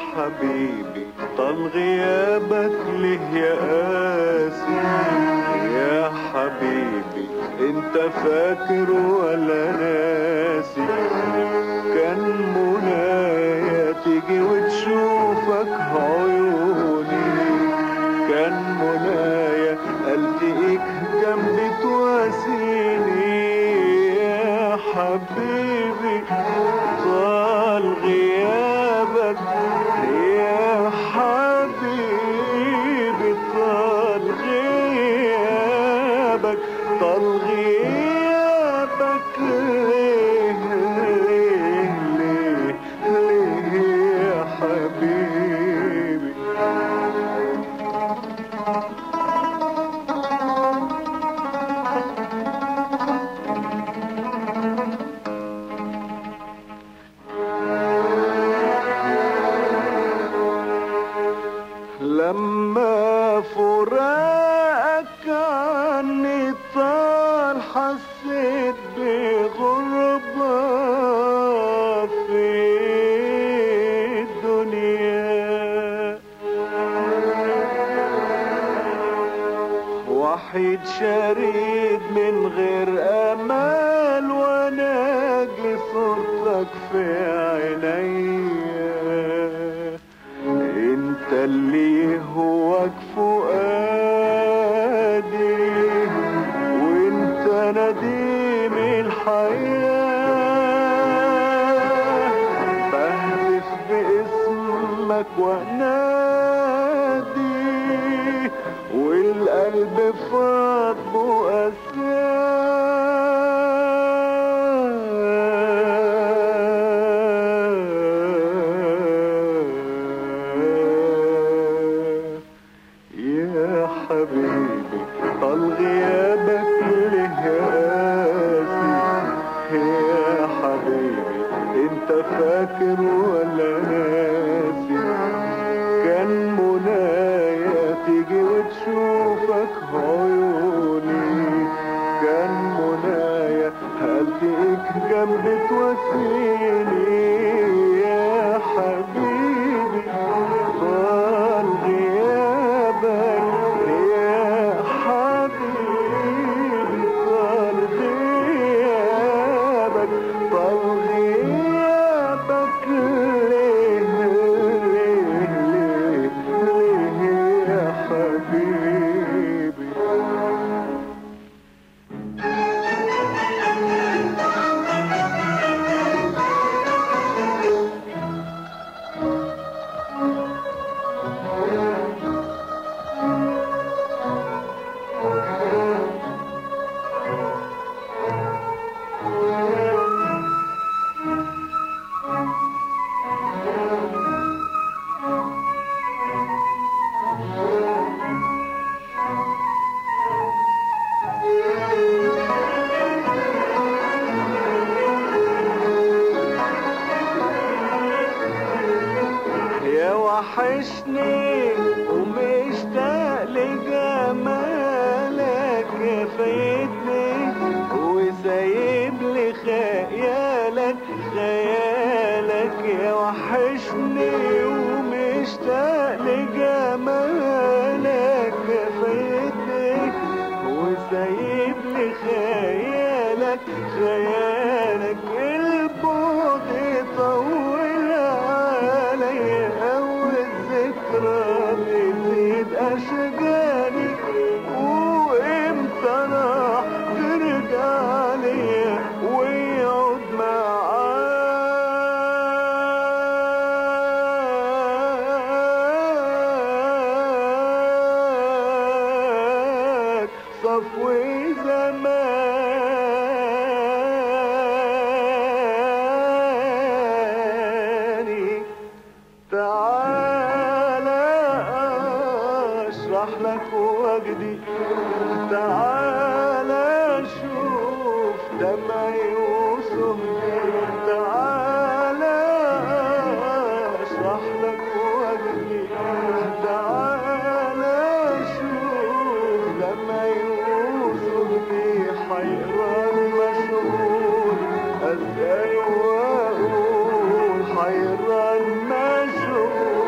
حبيبي طال غيابك ليه يا قاسي يا حبيبي انت فاكر ولا ناسي كان منايا تيجي وتشوفك عيوني كان منايا التقيك جنبي تواسيني يا حبيبي طال غيابك يا حبيبي طال غيابك طال غيابك ليه ليه ليه ليه يا حبيبي لما فراقك عني طال حسيت بغربة في الدنيا وحيد شريد من غير امال وناجي صورتك في عينيا انت اللي هواك فؤادي وانت نديم الحياة بهتف باسمك وانادي والقلب فاض بؤساه يا حبيبي طال غيابك ليه قاسي يا حبيبي انت فاكر ولا ناسي كان منايا تيجي وتشوفك عيوني كان منايا هلتقيك جنبي تواسيني يا حبيبي طال غيابك يا حبيبي طال غيابك طال غيابك ليه ليه ليه ليه يا حبيبي يا وحشني ومشتاق لجمالك يا فايتني وسايب لي خيالك خيالك يا وحشني ومشتاق لجمالك يا فايتني وسايب لي خيالك خيالك البعد طول عليا والذكرى بتزيد اشجاني وامتى راح ترجع ليا ويقعد معاك صفو زماني تعالى اشرح لك وجدي تعالى شوف دمعي وسهدي تعالى اشرح لك وجدي تعالى شوف دمعي وسهدي حيران مشغول ازاي واقول حيران مشغول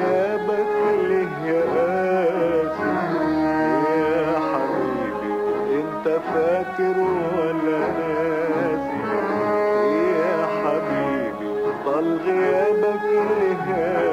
غيابك ليه يا قاسي يا حبيبي انت فاكر ولا ناسي يا حبيبي طال غيابك ليه يا